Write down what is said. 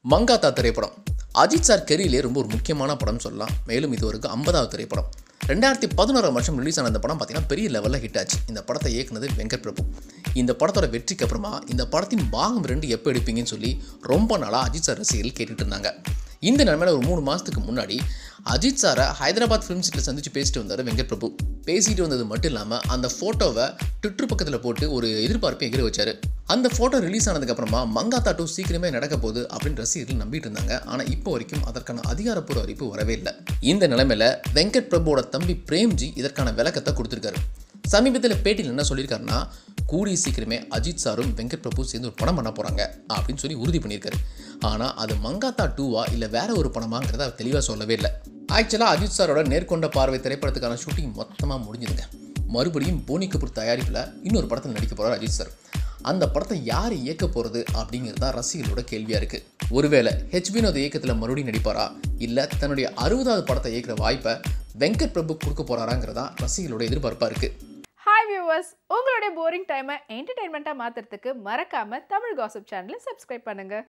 மங்காத்தா திரைப்படம் அஜித் சார் கெரியிலே ரொம்ப ஒரு முக்கியமான படம் சொல்லலாம் மேலும் இது வரைக்கும் ஐம்பதாவது திரைப்படம் ரெண்டாயிரத்தி பதினோராம் வருஷம் ரிலீஸ் ஆன இந்த படம் பார்த்தீங்கன்னா பெரிய லெவலில் ஹிட் ஆச்சு இந்த படத்தை இயக்குனது வெங்கட் பிரபு இந்த படத்தோட வெற்றிக்கு அப்புறமா இந்த படத்தின் பாகம் ரெண்டு எப்போ எடுப்பீங்கன்னு சொல்லி ரொம்ப நாளாக அஜித் சார் ரசிகர்கள் கேட்டுட்டு இருந்தாங்க இந்த நிலைமையில ஒரு மூணு மாதத்துக்கு முன்னாடி அஜித் சாரை ஹைதராபாத் ஃபிலிம் சிட்டியில் சந்திச்சு பேசிட்டு வந்தார் வெங்கட் பிரபு பேசிட்டு வந்தது மட்டும் இல்லாமல் அந்த ஃபோட்டோவை ட்விட்டர் பக்கத்தில் போட்டு ஒரு எதிர்பார்ப்பை எகிர வச்சாரு அந்த ஃபோட்டோ ரிலீஸ் ஆனதுக்கப்புறமா மங்காத்தா டூ சீக்கிரமே நடக்க போகுது அப்படின்னு ரசிகர்கள் நம்பிட்டு இருந்தாங்க ஆனால் இப்போ வரைக்கும் அதற்கான அதிகாரப்பூர்வ அறிவிப்பு வரவே இல்லை இந்த நிலைமையில வெங்கட் பிரபுவோட தம்பி பிரேம்ஜி இதற்கான விளக்கத்தை கொடுத்துருக்காரு சமீபத்தில் பேட்டியில் என்ன சொல்லியிருக்காருன்னா கூடிய சீக்கிரமே அஜித் சாரும் வெங்கட் பிரபு சேர்ந்து ஒரு படம் பண்ண போகிறாங்க அப்படின்னு சொல்லி உறுதி பண்ணியிருக்காரு ஆனால் அது மங்காத்தா டூவா இல்லை வேற ஒரு படமாங்கிறத அவர் தெளிவாக சொல்லவே இல்லை ஆக்சுவலாக அஜித் சாரோட நேர்கொண்ட பார்வை திரைப்படத்துக்கான ஷூட்டிங் மொத்தமாக முடிஞ்சுதுங்க மறுபடியும் போனி கபூர் தயாரிப்பில் இன்னொரு படத்தில் நடிக்க போகிறார் அஜித் சார் அந்த படத்தை யார் இயக்க போகிறது அப்படிங்கிறது தான் ரசிகர்களோட கேள்வியாக இருக்குது ஒருவேளை ஹெச் வினோத் இயக்கத்தில் மறுபடியும் நடிப்பாரா இல்லை தன்னுடைய அறுபதாவது படத்தை இயக்குற வாய்ப்பை வெங்கட் பிரபு கொடுக்க போகிறாராங்கிறதா ரசிகர்களோட எதிர்பார்ப்பாக இருக்குது ஹாய் வியூவர்ஸ் உங்களுடைய போரிங் டைமை என்டர்டைன்மெண்ட்டாக மாற்றுறதுக்கு மறக்காமல் தமிழ் காசிப் சேனலை சப்ஸ்கிரைப் பண்ணுங்கள்